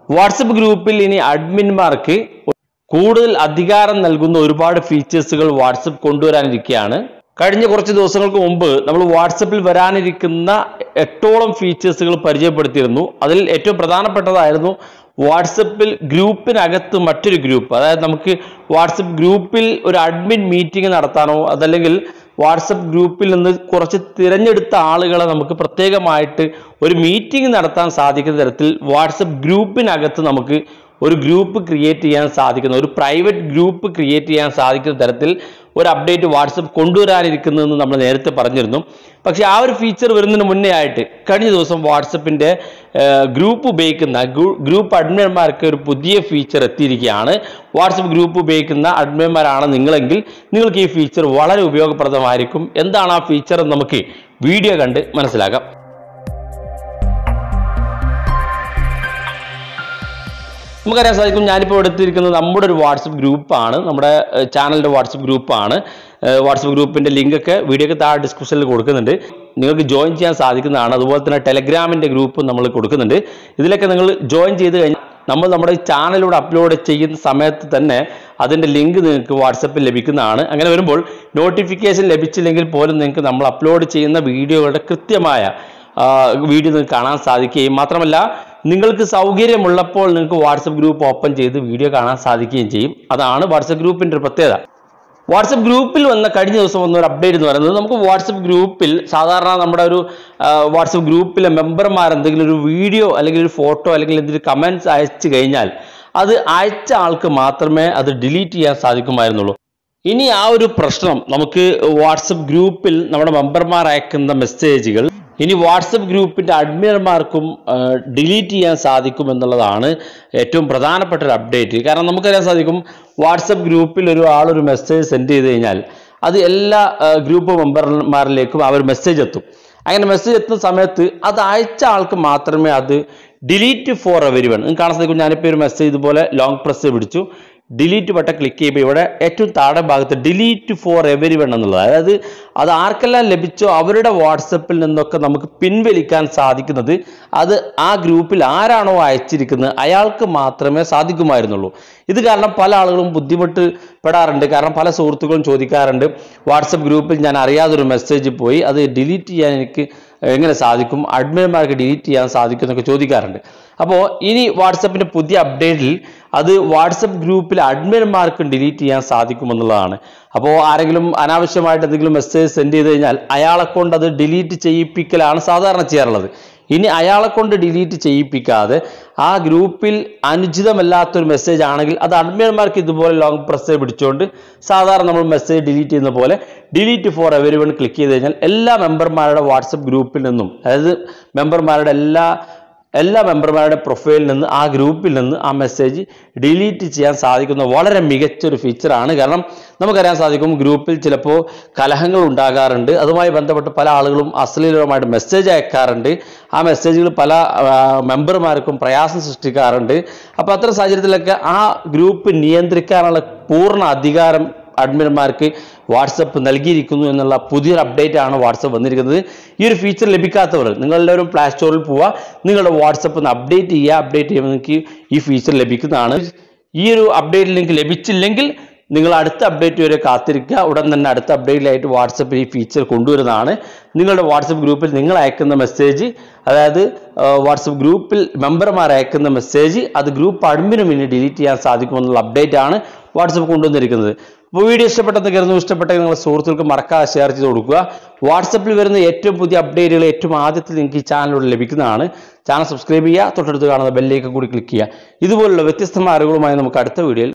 WhatsApp ഗ്രൂപ്പിൽ ഇനി അഡ്മിന്മാർക്ക് കൂടുതൽ അധികാരം നൽകുന്ന ഒരുപാട് ഫീച്ചേഴ്സുകൾ വാട്സപ്പ് കൊണ്ടുവരാനിരിക്കുകയാണ് കഴിഞ്ഞ കുറച്ച് ദിവസങ്ങൾക്ക് മുമ്പ് നമ്മൾ വാട്സപ്പിൽ വരാനിരിക്കുന്ന എട്ടോളം ഫീച്ചേഴ്സുകൾ പരിചയപ്പെടുത്തിയിരുന്നു അതിൽ ഏറ്റവും പ്രധാനപ്പെട്ടതായിരുന്നു വാട്സപ്പിൽ ഗ്രൂപ്പിനകത്ത് മറ്റൊരു ഗ്രൂപ്പ് അതായത് നമുക്ക് വാട്സപ്പ് ഗ്രൂപ്പിൽ ഒരു അഡ്മിൻ മീറ്റിംഗ് നടത്താനോ അതല്ലെങ്കിൽ വാട്സപ്പ് ഗ്രൂപ്പിൽ നിന്ന് കുറച്ച് തിരഞ്ഞെടുത്ത ആളുകളെ നമുക്ക് പ്രത്യേകമായിട്ട് ഒരു മീറ്റിംഗ് നടത്താൻ സാധിക്കുന്ന തരത്തിൽ വാട്സപ്പ് ഗ്രൂപ്പിനകത്ത് നമുക്ക് ഒരു ഗ്രൂപ്പ് ക്രിയേറ്റ് ചെയ്യാൻ സാധിക്കുന്ന ഒരു പ്രൈവറ്റ് ഗ്രൂപ്പ് ക്രിയേറ്റ് ചെയ്യാൻ സാധിക്കുന്ന തരത്തിൽ ഒരു അപ്ഡേറ്റ് വാട്സപ്പ് കൊണ്ടുവരാനിരിക്കുന്നതെന്ന് നമ്മൾ നേരത്തെ പറഞ്ഞിരുന്നു പക്ഷേ ആ ഒരു ഫീച്ചർ വരുന്നതിന് മുന്നേ ആയിട്ട് കഴിഞ്ഞ ദിവസം വാട്സപ്പിൻ്റെ ഗ്രൂപ്പ് ഉപയോഗിക്കുന്ന ഗ്രൂപ്പ് അഡ്മിന്മാർക്ക് ഒരു പുതിയ ഫീച്ചർ എത്തിയിരിക്കുകയാണ് വാട്സപ്പ് ഗ്രൂപ്പ് ഉപയോഗിക്കുന്ന അഡ്മിന്മാരാണ് നിങ്ങളെങ്കിൽ നിങ്ങൾക്ക് ഈ ഫീച്ചർ വളരെ ഉപയോഗപ്രദമായിരിക്കും എന്താണ് ആ ഫീച്ചർ എന്ന് നമുക്ക് വീഡിയോ കണ്ട് മനസ്സിലാക്കാം നമുക്കറിയാൻ സാധിക്കും ഞാനിപ്പോൾ എടുത്തിരിക്കുന്നത് നമ്മുടെ ഒരു വാട്സപ്പ് ഗ്രൂപ്പാണ് നമ്മുടെ ചാനലിൻ്റെ വാട്സപ്പ് ഗ്രൂപ്പാണ് വാട്സപ്പ് ഗ്രൂപ്പിൻ്റെ ലിങ്കൊക്കെ വീഡിയോക്ക് താഴെ ഡിസ്ക്രിപ്ഷനിൽ കൊടുക്കുന്നുണ്ട് നിങ്ങൾക്ക് ജോയിൻ ചെയ്യാൻ സാധിക്കുന്നതാണ് അതുപോലെ തന്നെ ടെലഗ്രാമിൻ്റെ ഗ്രൂപ്പ് നമ്മൾ കൊടുക്കുന്നുണ്ട് ഇതിലൊക്കെ നിങ്ങൾ ജോയിൻ ചെയ്ത് കഴിഞ്ഞാൽ നമ്മൾ നമ്മുടെ ഈ ചാനലിലൂടെ അപ്ലോഡ് ചെയ്യുന്ന സമയത്ത് തന്നെ അതിൻ്റെ ലിങ്ക് നിങ്ങൾക്ക് വാട്സപ്പിൽ ലഭിക്കുന്നതാണ് അങ്ങനെ വരുമ്പോൾ നോട്ടിഫിക്കേഷൻ ലഭിച്ചില്ലെങ്കിൽ പോലും നിങ്ങൾക്ക് നമ്മൾ അപ്ലോഡ് ചെയ്യുന്ന വീഡിയോകളുടെ കൃത്യമായ വീഡിയോ നിങ്ങൾക്ക് കാണാൻ സാധിക്കുകയും മാത്രമല്ല നിങ്ങൾക്ക് സൗകര്യമുള്ളപ്പോൾ നിങ്ങൾക്ക് വാട്സപ്പ് ഗ്രൂപ്പ് ഓപ്പൺ ചെയ്ത് വീഡിയോ കാണാൻ സാധിക്കുകയും ചെയ്യും അതാണ് വാട്സപ്പ് ഗ്രൂപ്പിൻ്റെ ഒരു പ്രത്യേകത വാട്സപ്പ് ഗ്രൂപ്പിൽ വന്ന കഴിഞ്ഞ ദിവസം വന്ന ഒരു അപ്ഡേറ്റ് എന്ന് പറയുന്നത് നമുക്ക് വാട്സപ്പ് ഗ്രൂപ്പിൽ സാധാരണ നമ്മുടെ ഒരു വാട്സപ്പ് ഗ്രൂപ്പിലെ മെമ്പർമാർ എന്തെങ്കിലും ഒരു വീഡിയോ അല്ലെങ്കിൽ ഒരു ഫോട്ടോ അല്ലെങ്കിൽ എന്തെങ്കിലും കമൻറ്റ്സ് അയച്ചു കഴിഞ്ഞാൽ അത് അയച്ച ആൾക്ക് മാത്രമേ അത് ഡിലീറ്റ് ചെയ്യാൻ സാധിക്കുമായിരുന്നുള്ളൂ ഇനി ആ ഒരു പ്രശ്നം നമുക്ക് വാട്സപ്പ് ഗ്രൂപ്പിൽ നമ്മുടെ മെമ്പർമാർ അയക്കുന്ന മെസ്സേജുകൾ ഇനി വാട്സപ്പ് ഗ്രൂപ്പിൻ്റെ അഡ്മിനർമാർക്കും ഡിലീറ്റ് ചെയ്യാൻ സാധിക്കും എന്നുള്ളതാണ് ഏറ്റവും പ്രധാനപ്പെട്ട ഒരു അപ്ഡേറ്റ് കാരണം നമുക്കറിയാൻ സാധിക്കും വാട്സപ്പ് ഗ്രൂപ്പിൽ ഒരു ആളൊരു മെസ്സേജ് സെൻഡ് ചെയ്ത് കഴിഞ്ഞാൽ അത് എല്ലാ ഗ്രൂപ്പ് മെമ്പർമാരിലേക്കും ആ ഒരു മെസ്സേജ് എത്തും അങ്ങനെ മെസ്സേജ് എത്തുന്ന സമയത്ത് അത് അയച്ച ആൾക്ക് മാത്രമേ അത് ഡിലീറ്റ് ഫോർ എവരി വൺ നിങ്ങൾക്ക് കാണാൻ സാധിക്കും ഞാനിപ്പോൾ ഒരു മെസ്സേജ് ഇതുപോലെ ലോങ് പ്രസ് പിടിച്ചു ഡിലീറ്റ് ബട്ടൺ ക്ലിക്ക് ചെയ്യുമ്പോൾ ഇവിടെ ഏറ്റവും താഴെ ഭാഗത്ത് ഡിലീറ്റ് ഫോർ എവരി വൺ എന്നുള്ളത് അതായത് അത് ആർക്കെല്ലാം ലഭിച്ചോ അവരുടെ വാട്സപ്പിൽ നിന്നൊക്കെ നമുക്ക് പിൻവലിക്കാൻ സാധിക്കുന്നത് അത് ആ ഗ്രൂപ്പിൽ ആരാണോ അയച്ചിരിക്കുന്നത് അയാൾക്ക് മാത്രമേ സാധിക്കുമായിരുന്നുള്ളൂ ഇത് കാരണം പല ആളുകളും ബുദ്ധിമുട്ട് പെടാറുണ്ട് കാരണം പല സുഹൃത്തുക്കളും ചോദിക്കാറുണ്ട് വാട്സപ്പ് ഗ്രൂപ്പിൽ ഞാൻ അറിയാതൊരു മെസ്സേജ് പോയി അത് ഡിലീറ്റ് ചെയ്യാൻ എനിക്ക് എങ്ങനെ സാധിക്കും അഡ്മിന്മാർക്ക് ഡിലീറ്റ് ചെയ്യാൻ സാധിക്കും എന്നൊക്കെ ചോദിക്കാറുണ്ട് അപ്പോൾ ഇനി വാട്സപ്പിൻ്റെ പുതിയ അപ്ഡേറ്റിൽ അത് വാട്സപ്പ് ഗ്രൂപ്പിൽ അഡ്മിന്മാർക്കും ഡിലീറ്റ് ചെയ്യാൻ സാധിക്കുമെന്നുള്ളതാണ് അപ്പോൾ ആരെങ്കിലും അനാവശ്യമായിട്ട് എന്തെങ്കിലും മെസ്സേജ് സെൻഡ് ചെയ്ത് കഴിഞ്ഞാൽ അയാളെ കൊണ്ട് അത് ഡിലീറ്റ് ചെയ്യിപ്പിക്കലാണ് സാധാരണ ചെയ്യാറുള്ളത് ഇനി അയാളെ കൊണ്ട് ഡിലീറ്റ് ചെയ്യിപ്പിക്കാതെ ആ ഗ്രൂപ്പിൽ അനുചിതമല്ലാത്തൊരു മെസ്സേജ് ആണെങ്കിൽ അത് അഡ്മിന്മാർക്ക് ഇതുപോലെ ലോങ് പ്രസ് പിടിച്ചുകൊണ്ട് സാധാരണ നമ്മൾ മെസ്സേജ് ഡിലീറ്റ് ചെയ്യുന്ന പോലെ delete for everyone click ചെയ്ത് കഴിഞ്ഞാൽ എല്ലാ മെമ്പർമാരുടെ വാട്സപ്പ് ഗ്രൂപ്പിൽ നിന്നും അതായത് മെമ്പർമാരുടെ എല്ലാ എല്ലാ മെമ്പർമാരുടെ പ്രൊഫൈലിൽ നിന്ന് ആ ഗ്രൂപ്പിൽ നിന്ന് ആ മെസ്സേജ് ഡിലീറ്റ് ചെയ്യാൻ സാധിക്കുന്ന വളരെ മികച്ചൊരു ഫീച്ചറാണ് കാരണം നമുക്കറിയാൻ സാധിക്കും ഗ്രൂപ്പിൽ ചിലപ്പോൾ കലഹങ്ങൾ ഉണ്ടാകാറുണ്ട് അതുമായി ബന്ധപ്പെട്ട് പല ആളുകളും അശ്ലീലമായിട്ട് മെസ്സേജ് അയക്കാറുണ്ട് ആ മെസ്സേജുകൾ പല മെമ്പർമാർക്കും പ്രയാസം സൃഷ്ടിക്കാറുണ്ട് അപ്പോൾ അത്തരം സാഹചര്യത്തിലൊക്കെ ആ ഗ്രൂപ്പ് നിയന്ത്രിക്കാനുള്ള പൂർണ്ണ അധികാരം അഡ്മിന്മാർക്ക് വാട്സപ്പ് നൽകിയിരിക്കുന്നു എന്നുള്ള പുതിയൊരു അപ്ഡേറ്റ് ആണ് വാട്സപ്പ് വന്നിരിക്കുന്നത് ഈ ഒരു ഫീച്ചർ ലഭിക്കാത്തവർ നിങ്ങളെല്ലാവരും പ്ലേ സ്റ്റോറിൽ പോവുക നിങ്ങളുടെ വാട്സപ്പ് ഒന്ന് അപ്ഡേറ്റ് ചെയ്യുക അപ്ഡേറ്റ് ചെയ്യുമ്പോൾ നിങ്ങൾക്ക് ഈ ഫീച്ചർ ലഭിക്കുന്നതാണ് ഈ ഒരു അപ്ഡേറ്റ് നിങ്ങൾക്ക് ലഭിച്ചില്ലെങ്കിൽ നിങ്ങൾ അടുത്ത അപ്ഡേറ്റ് വരെ കാത്തിരിക്കുക ഉടൻ തന്നെ അടുത്ത അപ്ഡേറ്റിലായിട്ട് വാട്സപ്പിൽ ഈ ഫീച്ചർ കൊണ്ടുവരുന്നതാണ് നിങ്ങളുടെ വാട്സപ്പ് ഗ്രൂപ്പിൽ നിങ്ങൾ അയക്കുന്ന മെസ്സേജ് അതായത് വാട്സപ്പ് ഗ്രൂപ്പിൽ മെമ്പർമാർ അയക്കുന്ന മെസ്സേജ് അത് ഗ്രൂപ്പ് അഡ്മിനും ഇനി ഡിലീറ്റ് ചെയ്യാൻ സാധിക്കുമെന്നുള്ള അപ്ഡേറ്റ് ആണ് വാട്സപ്പ് കൊണ്ടുവന്നിരിക്കുന്നത് അപ്പോൾ വീഡിയോ ഇഷ്ടപ്പെട്ടെന്ന് കരുതുന്നു ഇഷ്ടപ്പെട്ടെങ്കിൽ നിങ്ങളുടെ സുഹൃത്തുക്കൾക്ക് മറക്കാതെ ഷെയർ ചെയ്ത് കൊടുക്കുക വാട്സപ്പിൽ വരുന്ന ഏറ്റവും പുതിയ അപ്ഡേറ്റുകൾ ഏറ്റവും ആദ്യത്തിൽ നിങ്ങൾക്ക് ഈ ചാനലിലൂടെ ലഭിക്കുന്നതാണ് ചാനൽ സബ്സ്ക്രൈബ് ചെയ്യുക തൊട്ടടുത്ത് കാണുന്ന ബെല്ലേക്ക് കൂടി ക്ലിക്ക് ചെയ്യുക ഇതുപോലുള്ള വ്യത്യസ്തമായ അറിവുകളുമായി നമുക്ക് അടുത്ത വീഡിയോയിൽ